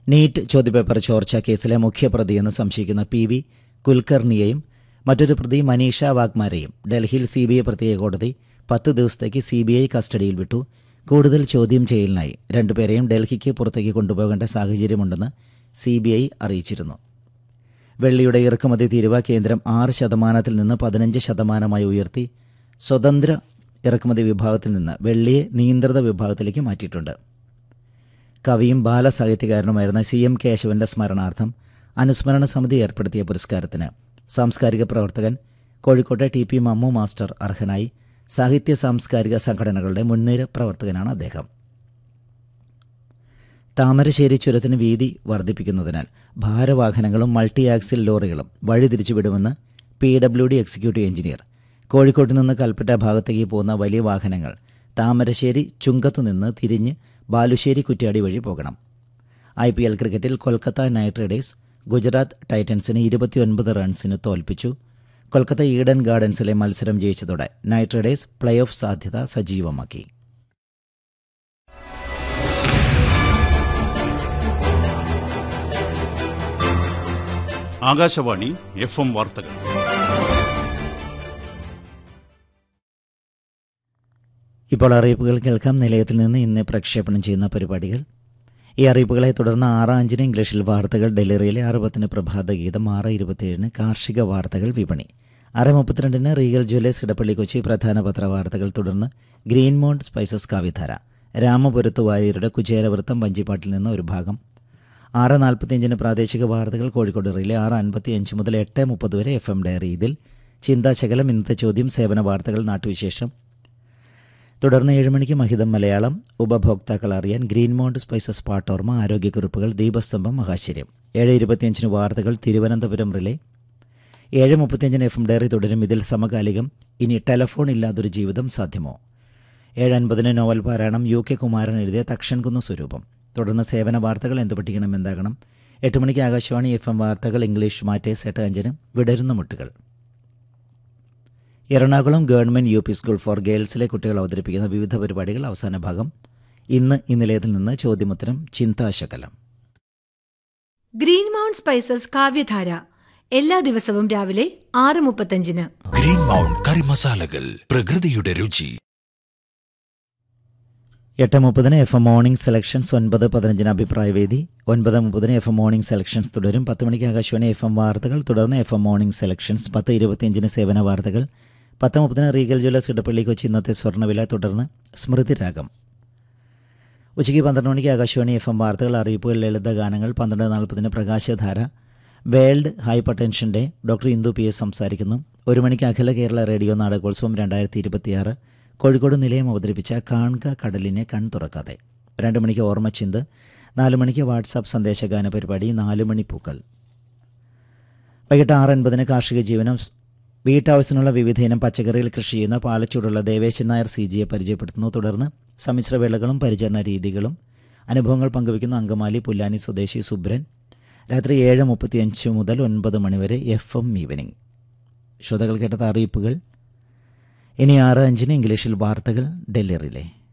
NEET ചോദ്യപേപ്പർ ചോർച്ച കേസിലെ മുഖ്യപ്രതിയെന്ന് സംശയിക്കുന്ന പി വി കുൽക്കർണിയെയും മറ്റൊരു പ്രതി മനീഷ വാഗ്മാരെയും ഡൽഹിയിൽ സി ബി ഐ പ്രത്യേക കോടതി പത്ത് ദിവസത്തേക്ക് സി ബി ഐ കസ്റ്റഡിയിൽ വിട്ടു കൂടുതൽ ചോദ്യം ചെയ്യലിനായി രണ്ടുപേരെയും ഡൽഹിക്ക് പുറത്തേക്ക് കൊണ്ടുപോകേണ്ട സാഹചര്യമുണ്ടെന്ന് സി ബി ഐ അറിയിച്ചിരുന്നു വെള്ളിയുടെ ഇറക്കുമതി തീരുവ കേന്ദ്രം ആറ് ശതമാനത്തിൽ നിന്ന് പതിനഞ്ച് ശതമാനമായി ഉയർത്തി സ്വതന്ത്ര ഇറക്കുമതി വിഭാഗത്തിൽ നിന്ന് വെള്ളിയെ നിയന്ത്രിത വിഭാഗത്തിലേക്ക് മാറ്റിയിട്ടുണ്ട് കവിയും ബാലസാഹിത്യകാരനുമായിരുന്ന സി എം കേശവന്റെ സ്മരണാർത്ഥം അനുസ്മരണ സമിതി ഏർപ്പെടുത്തിയ പുരസ്കാരത്തിന് സാംസ്കാരിക പ്രവർത്തകൻ കോഴിക്കോട്ടെ ടി പി മമ്മു മാസ്റ്റർ അർഹനായി സാഹിത്യ സാംസ്കാരിക സംഘടനകളുടെ മുൻനിര പ്രവർത്തകനാണ് അദ്ദേഹം താമരശ്ശേരി ചുരത്തിന് വീതി വർദ്ധിപ്പിക്കുന്നതിനാൽ ഭാരവാഹനങ്ങളും മൾട്ടി ആക്സിൽ ലോറികളും വഴിതിരിച്ചുവിടുമെന്ന് P W D executive engineer കോഴിക്കോട്ട് നിന്ന് കൽപ്പറ്റ ഭാഗത്തേക്ക് പോകുന്ന വലിയ വാഹനങ്ങൾ താമരശ്ശേരി ചുങ്കത്തുനിന്ന് തിരിഞ്ഞ് ബാലുശ്ശേരി കുറ്റ്യാടി വഴി പോകണം ഐ പി എൽ ക്രിക്കറ്റിൽ കൊൽക്കത്ത നൈറ്റ് റൈഡേഴ്സ് ഗുജറാത്ത് ടൈറ്റൻസിനെ ഇരുപത്തിയൊൻപത് റൺസിന് തോൽപ്പിച്ചു കൊൽക്കത്ത ഈഡൻ ഗാർഡൻസിലെ മത്സരം ജയിച്ചതോടെ നൈറ്റ് റൈഡേഴ്സ് പ്ലേ ഓഫ് സാധ്യത സജീവമാക്കി ആകാശവാണി എഫ് എം വാർത്തകൾ ഇപ്പോൾ അറിയിപ്പുകൾ കേൾക്കാം നിലയത്തിൽ നിന്ന് ഇന്ന് പ്രക്ഷേപണം ചെയ്യുന്ന പരിപാടികൾ ഈ അറിയിപ്പുകളെ തുടർന്ന് ആറ് അഞ്ചിന് ഇംഗ്ലീഷിൽ വാർത്തകൾ ഡെലിവറിയിലെ അറുപത്തിന് പ്രഭാത ഗീതം ആറ് ഇരുപത്തിയേഴിന് കാർഷിക വാർത്തകൾ വിപണി ആറ് മുപ്പത്തിരണ്ടിന് റീഗൽ ജ്വല്ലേഴ്സ് ഇടപ്പള്ളി കൊച്ചി പ്രധാന പത്രവാർത്തകൾ തുടർന്ന് ഗ്രീൻ മൗണ്ട് സ്പൈസസ് കാവിധാര രാമപുരത്ത് വാര്യരുടെ കുചേരവൃത്തം വഞ്ചിപ്പാട്ടിൽ നിന്ന് ഒരു ഭാഗം ആറ് നാൽപ്പത്തിയഞ്ചിന് പ്രാദേശിക വാർത്തകൾ കോഴിക്കോട് റിലേ ആറ് അൻപത്തിയഞ്ച് മുതൽ എട്ട് മുപ്പത് വരെ എഫ് എം ഡയറി ഇതിൽ ചിന്താശകലം ഇന്നത്തെ ചോദ്യം സേവന വാർത്തകൾ നാട്ടുവിശേഷം തുടർന്ന് ഏഴ് മണിക്ക് മഹിതം മലയാളം ഉപഭോക്താക്കൾ അറിയാൻ ഗ്രീൻ മൗണ്ട് സ്പൈസസ് പാട്ടോർമ ആരോഗ്യക്കുറിപ്പുകൾ ദീപസ്തംഭം മഹാശ്ചര്യം ഏഴ് ഇരുപത്തിയഞ്ചിന് വാർത്തകൾ തിരുവനന്തപുരം റിലേ ഏഴ് മുപ്പത്തിയഞ്ചിന് എഫ് എം ഡയറി തുടരും ഇതിൽ സമകാലികം ഇനി ടെലഫോൺ ഇല്ലാതൊരു ജീവിതം സാധ്യമോ ഏഴ് അൻപതിന് നോവൽ പാരായണം യു കെ കുമാരൻ എഴുതിയ തക്ഷൻകുന്ന് സ്വരൂപം തുടർന്ന് സേവന വാർത്തകൾ എന്ത് പഠിക്കണം എന്താകണം എട്ട് മണിക്ക് ആകാശവാണി എഫ് എം വാർത്തകൾ ഇംഗ്ലീഷ് മാറ്റേഴ്സ് എട്ട് അഞ്ചിന് വിടരുന്ന മുട്ടുകൾ Ernakulam government U P school for ഗേൾസിലെ കുട്ടികൾ അവതരിപ്പിക്കുന്ന വിവിധ പരിപാടികൾ അവസാന ഭാഗം ഇന്ന് ഈ നിലയത്തിൽ നിന്ന് ചോദ്യമുത്തരം ചിന്താശകലം ഗ്രീൻ മൗണ്ട് സ്പൈസസ് കാവ്യധാര എല്ലാ ദിവസവും രാവിലെ ആറ് മുപ്പത്തഞ്ചിന് ഗ്രീൻ മൗണ്ട് കറി മസാലകൾ പ്രകൃതിയുടെ രുചി എട്ട് മുപ്പതിന് എഫ് എം മോർണിംഗ് സെലക്ഷൻസ് ഒൻപത് പതിനഞ്ചിന് അഭിപ്രായവേദി ഒൻപത് മുപ്പതിന് എഫ് എം മോർണിംഗ് സെലക്ഷൻസ് തുടരും പത്ത് മണിക്ക് ആകാശവാണി എഫ് എം വാർത്തകൾ തുടർന്ന് എഫ് എം മോർണിംഗ് സെലക്ഷൻസ് പത്ത് ഇരുപത്തിയഞ്ചിന് സേവന വാർത്തകൾ പത്ത് മുപ്പതിന് റീഗൽ ജ്വല്ലേഴ്സ് ഇടപ്പള്ളി കൊച്ചി ഇന്നത്തെ സ്വർണ്ണവില തുടർന്ന് സ്മൃതി രാഗം ഉച്ചയ്ക്ക് പന്ത്രണ്ട് മണിക്ക് ആകാശവാണി എഫ് എം വാർത്തകൾ അറിയിപ്പുകൾ ലളിത ഗാനങ്ങൾ പന്ത്രണ്ട് നാൽപ്പതിന് പ്രകാശധാര world hypertension day doctor Indu P S സംസാരിക്കുന്നു ഒരു മണിക്ക് അഖില കേരള റേഡിയോ നാടകോത്സവം രണ്ടായിരത്തി ഇരുപത്തിയാറ് കോഴിക്കോട് നിലയം അവതരിപ്പിച്ച കാൺക കടലിനെ കൺ തുറക്കാതെ രണ്ട് മണിക്ക് ഓർമ്മച്ചിന്ത് നാല് മണിക്ക് വാട്സാപ്പ് സന്ദേശഗാന പരിപാടി നാല് മണി പൂക്കൾ വൈകിട്ട് ആറ് അൻപതിന് കാർഷിക ജീവനം വീട്ടാവശ്യത്തിനുള്ള വിവിധ ഇനം പച്ചക്കറികൾ കൃഷി ചെയ്യുന്ന പാലച്ചൂടുള്ള ദേവേശൻ നായർ സി ജിയെ പരിചയപ്പെടുത്തുന്നു തുടർന്ന് സമ്മിശ്ര വിളകളും പരിചരണ രീതികളും അനുഭവങ്ങൾ പങ്കുവയ്ക്കുന്ന അങ്കമാലി പുല്ലാനി സ്വദേശി സുബ്രൻ രാത്രി ഏഴ് മുപ്പത്തിയഞ്ച് മുതൽ ഒൻപത് മണിവരെ എഫ് എം ഈവനിംഗ് ശ്രോതാക്കൾ കേട്ടത് അറിയിപ്പുകൾ ഇനി ആറ് അഞ്ചിന് ഇംഗ്ലീഷിൽ വാർത്തകൾ ഡൽഹി റിലേ